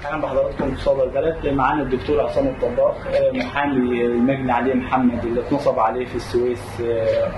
اهلا بحضراتكم في صدى البلد معانا الدكتور عصام الطباخ آه، محامي المجني عليه محمد اللي اتنصب عليه في السويس آه،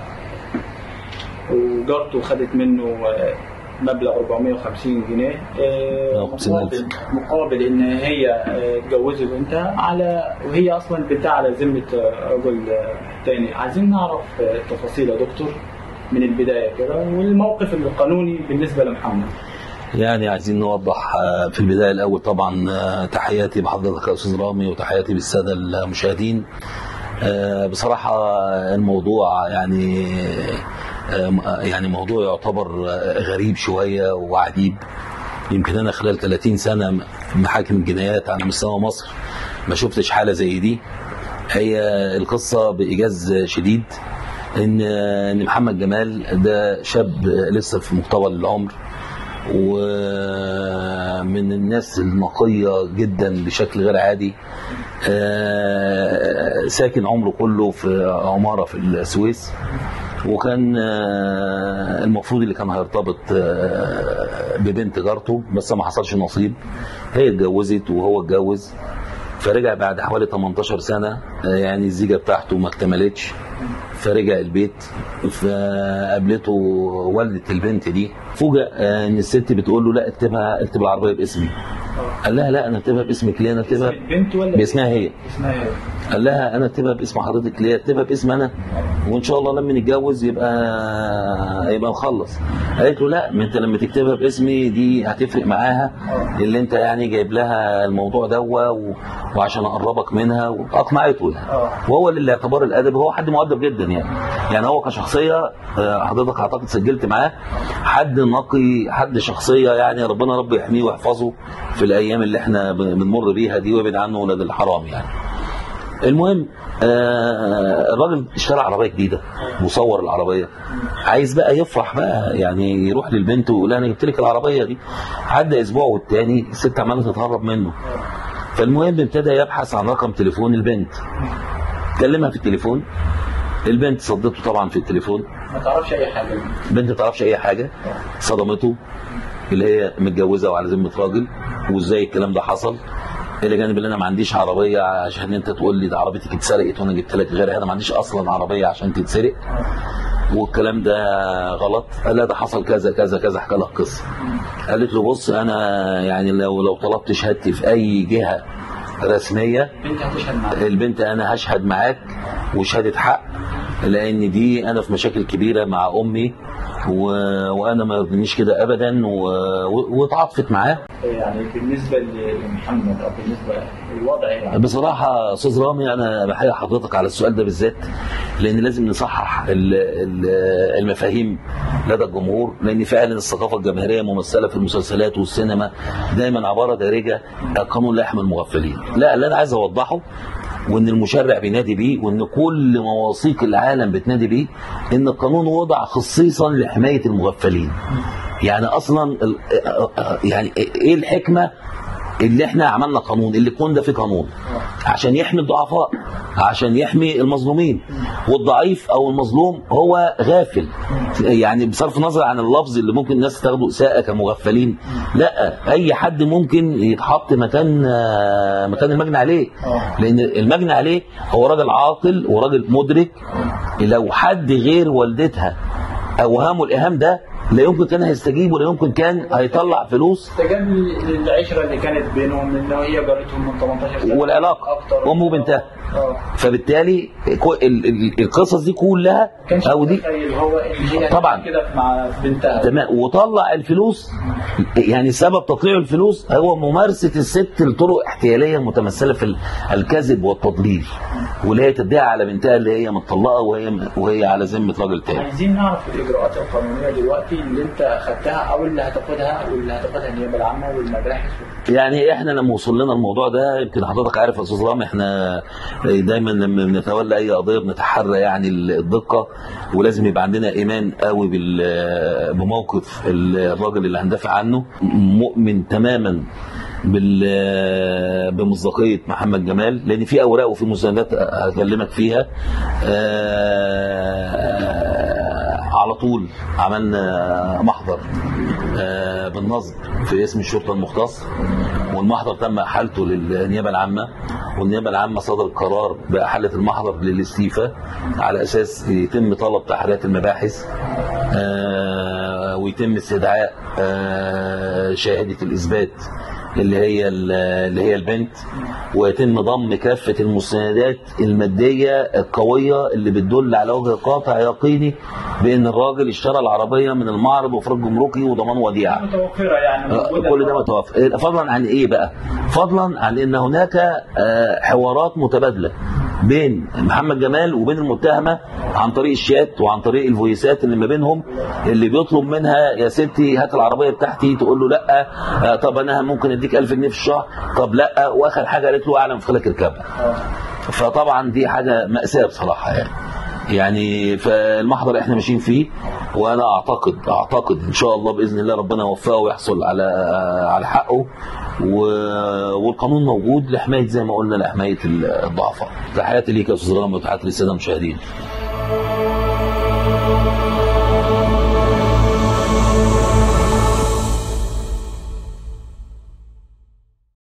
وجارته خدت منه آه، مبلغ 450 جنيه آه، 450 ألف. مقابل مقابل ان هي آه، اتجوزت بنتها على وهي اصلا بنتها على ذمه آه، رجل آه، تاني عايزين نعرف آه، التفاصيل يا دكتور من البدايه كده والموقف القانوني بالنسبه لمحمد يعني عايزين نوضح آه، في البدايه الاول طبعا آه، تحياتي بحضرتك يا استاذ رامي وتحياتي بالساده المشاهدين آه، بصراحه الموضوع يعني آه، يعني موضوع يعتبر آه، غريب شويه وعجيب يمكن انا خلال 30 سنه محاكم الجنايات على مستوى مصر ما شفتش حاله زي دي هي القصه بايجاز شديد ان ان محمد جمال ده شاب لسه في مقتبل العمر ومن الناس النقية جدا بشكل غير عادي آه، ساكن عمره كله في عمارة في السويس وكان آه، المفروض اللي كان هيرتبط آه، ببنت جارته بس ما حصلش نصيب هي اتجوزت وهو اتجوز فرجع بعد حوالي 18 سنة آه، يعني الزيجة بتاعته ما اكتملتش فرجع البيت فقابلته والدة البنت دي فوجئ آه، ان الست بتقول له لا اكتبها اكتب العربية باسمي قال لها لا انا اكتبها باسمك ليه انا اكتبها البنت ولا باسمها هي اسمها ايه؟ قال لها انا اكتبها باسم حضرتك ليه اكتبها باسم انا وان شاء الله لما نتجوز يبقى يبقى نخلص قالت له لا ما انت لما تكتبها باسمي دي هتفرق معاها اللي انت يعني جايب لها الموضوع دوا و... وعشان اقربك منها واقنعته يعني اه وهو للاعتبار الادبي هو حد مؤدب جدا يعني يعني هو كشخصيه آه، حضرتك اعتقد سجلت معاه حد نقي حد شخصيه يعني ربنا رب يحميه ويحفظه في الايام اللي احنا بن- بنمر بيها دي ويبعد عنه ولاد الحرام يعني المهم آه، الراجل اشترى عربيه جديده وصور العربيه عايز بقى يفرح بقى يعني يروح للبنت ويقول لها انا جبت لك العربيه دي عدى اسبوع والتاني الست عماله تتهرب منه فالمهم ابتدى يبحث عن رقم تليفون البنت كلمها في التليفون البنت صدته طبعا في التليفون ما تعرفش اي حاجه البنت ما تعرفش اي حاجه صدمته اللي هي متجوزه وعلى ذمه راجل وازاي الكلام ده حصل الى جانب ان انا ما عنديش عربيه عشان انت تقول لي ده عربيتك اتسرقت وانا جبت لك غيرها انا ما عنديش اصلا عربيه عشان تتسرق والكلام ده غلط قال لا ده حصل كذا كذا كذا حكى لها قصه قالت له بص انا يعني لو لو طلبت شهادتي في اي جهه رسميه بنت هتشهد معاك البنت انا هشهد معاك وشهاده حق لان دي انا في مشاكل كبيره مع امي و... وانا ما يرضينيش كده ابدا و... و... واتعاطفت معاه يعني بالنسبه لمحمد او بالنسبه للوضع يعني بصراحه استاذ رامي انا بحيي حضرتك على السؤال ده بالذات لان لازم نصحح ال- ال- المفاهيم لدى الجمهور لان فعلا الثقافه الجماهيريه ممثله في المسلسلات والسينما دايما عباره دارجه القانون لا يحمي المغفلين لا اللي انا عايز اوضحه وان المشرع بينادي بيه وان كل مواثيق العالم بتنادي بيه ان القانون وضع خصيصا لحمايه المغفلين يعني اصلا ال- يعني ايه الحكمه اللي احنا عملنا قانون اللي يكون ده في قانون عشان يحمي الضعفاء عشان يحمي المظلومين والضعيف او المظلوم هو غافل يعني بصرف النظر عن اللفظ اللي ممكن الناس تاخده اساءه كمغفلين لا اي حد ممكن يتحط مكان آه، مكان المجني عليه لان المجني عليه هو راجل عاقل وراجل مدرك لو حد غير والدتها اوهامه الايهام ده لا يمكن كان هيستجيب ولا يمكن كان هيطلع فلوس استجاب للعشره اللي كانت بينهم ان هي جارتهم من 18 سنه والعلاقه اكتر امه وبنتها اه فبالتالي كو- ال- ال- القصص دي كلها كانش او دي متخيل هو ان هي طبعاً. كده مع بنتها تمام وطلع الفلوس يعني سبب تطليع الفلوس هو ممارسه الست لطرق احتياليه متمثله في ال- الكذب والتضليل واللي هي تدعي على بنتها اللي هي متطلقه وهي وهي على ذمه راجل تاني عايزين نعرف الاجراءات القانونيه دلوقتي اللي انت خدتها او اللي هتاخدها واللي هتاخدها النيابه العامه والمباحث يعني احنا لما وصل لنا الموضوع ده يمكن حضرتك عارف يا استاذ رامي احنا دايما لما بنتولى اي قضيه بنتحرى يعني الدقه ولازم يبقى عندنا ايمان قوي بال- بموقف الراجل اللي هندافع عنه مؤمن تماما بال بمصداقيه محمد جمال لان في اوراق وفي مستندات هكلمك فيها آه، على طول عملنا محضر آه، بالنصب في اسم الشرطه المختص والمحضر تم احالته للنيابه العامه والنيابه العامه صدر قرار باحاله المحضر للاستيفاء على اساس يتم طلب تحريات المباحث آه، ويتم استدعاء آه، شاهده الاثبات اللي هي اللي هي البنت ويتم ضم كافه المستندات الماديه القويه اللي بتدل على وجه قاطع يقيني بان الراجل اشترى العربيه من المعرض وفرق جمركي وضمان وديعه متوفره يعني موجودة. كل ده متوفر فضلا عن ايه بقى فضلا عن ان هناك آه، حوارات متبادله بين محمد جمال وبين المتهمه عن طريق الشات وعن طريق الفويسات اللي ما بينهم اللي بيطلب منها يا ستي هات العربيه بتاعتي تقول له لا آه، طب انا ممكن اديك 1000 جنيه في الشهر طب لا واخر حاجه قالت له اعلم في خلك اركبها فطبعا دي حاجه ماساه بصراحه يعني يعني فالمحضر احنا ماشيين فيه وانا اعتقد اعتقد ان شاء الله باذن الله ربنا يوفقه ويحصل على على حقه و- والقانون موجود لحمايه زي ما قلنا لحمايه الضعفاء تحياتي ليك يا استاذ رامي وتحياتي للساده المشاهدين